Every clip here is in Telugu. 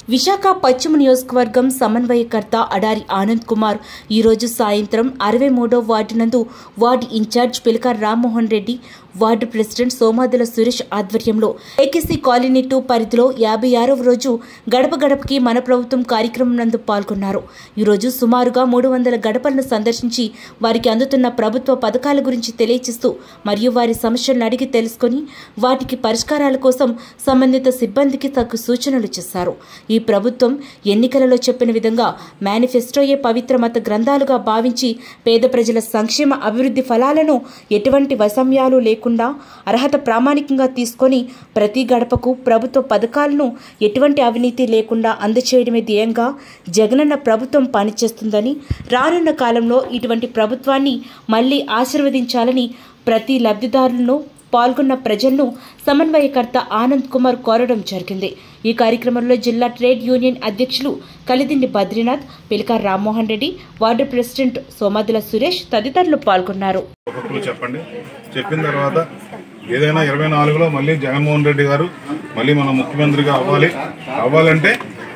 విశాఖ పశ్చిమ నియోజకవర్గం సమన్వయకర్త అడారి ఆనంద్ కుమార్ ఈరోజు సాయంత్రం అరవై మూడో వార్డు నందు ward incharge Pilaka Rammohan Reddy ward president Somadula Suresh ఆధ్వర్యంలో ఏకేసీ కాలనీ టూ పరిధిలో యాభై ఆరవ రోజు గడప గడపకి మన ప్రభుత్వం కార్యక్రమం నందు పాల్గొన్నారు ఈరోజు సుమారుగా మూడు వందల గడపలను సందర్శించి వారికి అందుతున్న ప్రభుత్వ పథకాల గురించి తెలియచేస్తూ మరియు వారి సమస్యలను అడిగి తెలుసుకొని వాటికి పరిష్కారాల కోసం సంబంధిత సిబ్బందికి తగు సూచనలు చేశారు ఈ ప్రభుత్వం ఎన్నికలలో చెప్పిన విధంగా మేనిఫెస్టోయే పవిత్ర మత గ్రంథాలుగా భావించి పేద ప్రజల సంక్షేమ అభివృద్ధి ఫలాలను ఎటువంటి వైషమ్యాలు లేకుండా అర్హత ప్రామాణికంగా తీసుకొని ప్రతి గడపకు ప్రభుత్వ పథకాలను ఎటువంటి అవినీతి లేకుండా అందచేయడమే ధ్యేయంగా జగనన్న ప్రభుత్వం పనిచేస్తుందని రానున్న కాలంలో ఇటువంటి ప్రభుత్వాన్ని మళ్లీ ఆశీర్వదించాలని ప్రతి లబ్ధిదారులను పాల్గొన్న ప్రజలను సమన్వయకర్త ఆనంద్ కుమార్ కోరడం జరిగింది ఈ కార్యక్రమంలో జిల్లా ట్రేడ్ యూనియన్ అధ్యక్షులు కలిదిండి బద్రీనాథ్ పిలికా రామ్మోహన్ రెడ్డి వార్డు ప్రెసిడెంట్ సోమాదుల సురేష్ తదితరులు పాల్గొన్నారు ఒక్కొక్కరు చెప్పండి చెప్పిన తర్వాత ఏదైనా ఇరవై నాలుగులో మళ్ళీ జగన్మోహన్ రెడ్డి గారు మళ్ళీ మన ముఖ్యమంత్రిగా అవ్వాలి అవ్వాలంటే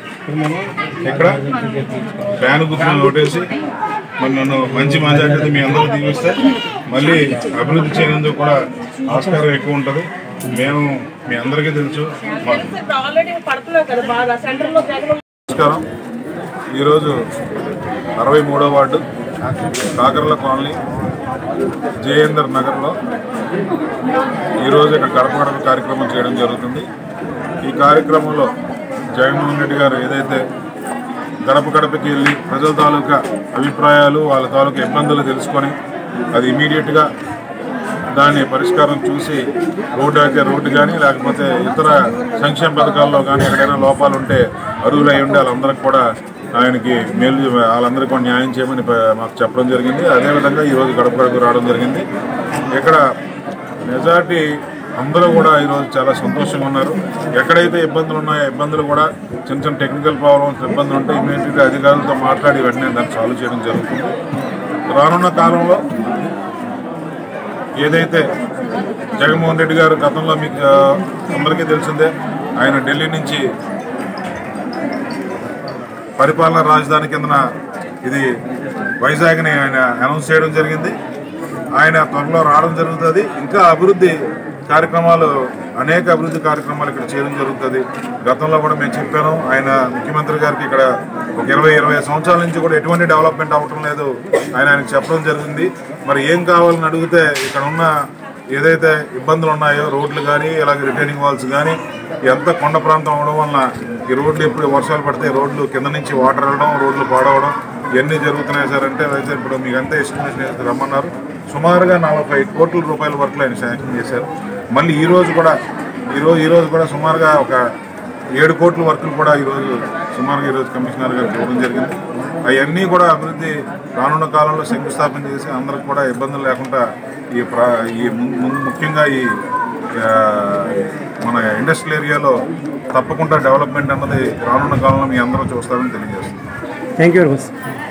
ఇక్కడ ఫ్యాన్ గుర్తులను ఓటేసి మరి నన్ను మంచి మెజార్టీ మీ అందరూ దీవిస్తే మళ్ళీ అభివృద్ధి చేయనందుకు కూడా ఆస్కారం ఎక్కువ ఉంటుంది మేము మీ అందరికీ తెలుసు మా- ఇప్పుడు ఆల్రెడీ పడుతున్నావు కదా బాగా సెంటర్ లో జగన్ నమస్కారం ఈరోజు అరవై మూడో వార్డు కాకర్ల కాలనీ జయేందర్ నగర్లో ఈరోజు ఇక్కడ గడప గడప కార్యక్రమం చేయడం జరుగుతుంది ఈ కార్యక్రమంలో జగన్మోహన్ రెడ్డి గారు ఏదైతే గడప గడపకి వెళ్ళి ప్రజల తాలూకా అభిప్రాయాలు వాళ్ళ తాలూకా ఇబ్బందులు తెలుసుకొని అది ఇమీడియట్గా దాన్ని పరిష్కారం చూసి రోడ్డు అయితే రోడ్డు కానీ లేకపోతే ఇతర సంక్షేమ పథకాల్లో కానీ ఎక్కడైనా లోపాలు ఉంటే అర్హులై ఉండి వాళ్ళందరికి కూడా ఆయనకి మేలు వాళ్ళందరికీ కూడా న్యాయం చేయమని ప- మాకు చెప్పడం జరిగింది అదేవిధంగా ఈరోజు గడప గడప రావడం జరిగింది ఇక్కడ మెజార్టీ అందరూ కూడా ఈరోజు చాలా సంతోషంగా ఉన్నారు ఎక్కడైతే ఇబ్బందులు ఉన్నాయో ఇబ్బందులు కూడా చిన్న చిన్న టెక్నికల్ ప్రాబ్లమ్స్ ఇబ్బందులు ఉంటే ఇమీడియట్గా అధికారులతో మాట్లాడి వెంటనే దాన్ని సాల్వ్ చేయడం జరుగుతుంది రానున్న కాలంలో ఏదైతే జగన్మోహన్ రెడ్డి గారు గతంలో మీకు ఆ, అందరికీ తెలిసిందే ఆయన ఢిల్లీ నుంచి పరిపాలనా రాజధాని కిందన ఇది వైజాగ్ని ఆయన అనౌన్స్ చేయడం జరిగింది ఆయన త్వరలో రావడం జరుగుతుంది ఇంకా అభివృద్ధి కార్యక్రమాలు అనేక అభివృద్ధి కార్యక్రమాలు ఇక్కడ చేయడం జరుగుతుంది గతంలో కూడా మేము చెప్పాను ఆయన ముఖ్యమంత్రి గారికి ఇక్కడ ఒక ఇరవై ఇరవై సంవత్సరాల నుంచి కూడా ఎటువంటి డెవలప్మెంట్ అవ్వటం లేదు ఆయన ఆయనకు చెప్పడం జరిగింది మరి ఏం కావాలని అడిగితే ఇక్కడ ఉన్న ఏదైతే ఇబ్బందులు ఉన్నాయో రోడ్లు కానీ ఇలాగ రిటైనింగ్ వాల్స్ కానీ ఎంత కొండ ప్రాంతం అవడం వలన ఈ రోడ్లు ఎప్పుడు వర్షాలు పడితే రోడ్లు కింద నుంచి వాటర్ వెళ్ళడం రోడ్లు పాడవడం ఇవన్నీ జరుగుతున్నాయి సార్ అంటే అయితే ఇప్పుడు మీకు అంతా ఎస్టిమేషన్ వేసి రమ్మన్నారు సుమారుగా నలభై కోట్ల రూపాయల వరకు ఆయన శాంక్షన్ చేశారు మళ్ళీ ఈ రోజు కూడా ఈరోజు ఈ రోజు కూడా సుమారుగా ఒక ఏడు కోట్ల వర్కులు కూడా ఈరోజు సుమారుగా ఈరోజు కమిషనర్ గారికి ఇవ్వడం జరిగింది అవన్నీ కూడా అభివృద్ధి రానున్న కాలంలో శంకుస్థాపన చేసి అందరికి కూడా ఇబ్బందులు లేకుండా ఈ ప్రా ఈ ము- ముందు ముఖ్యంగా ఈ ఆ, మన ఇండస్ట్రియల్ ఏరియాలో తప్పకుండా డెవలప్మెంట్ అన్నది రానున్న కాలంలో మీ అందరూ చూస్తారని తెలియజేస్తుంది థ్యాంక్ యూ వెరీ మచ్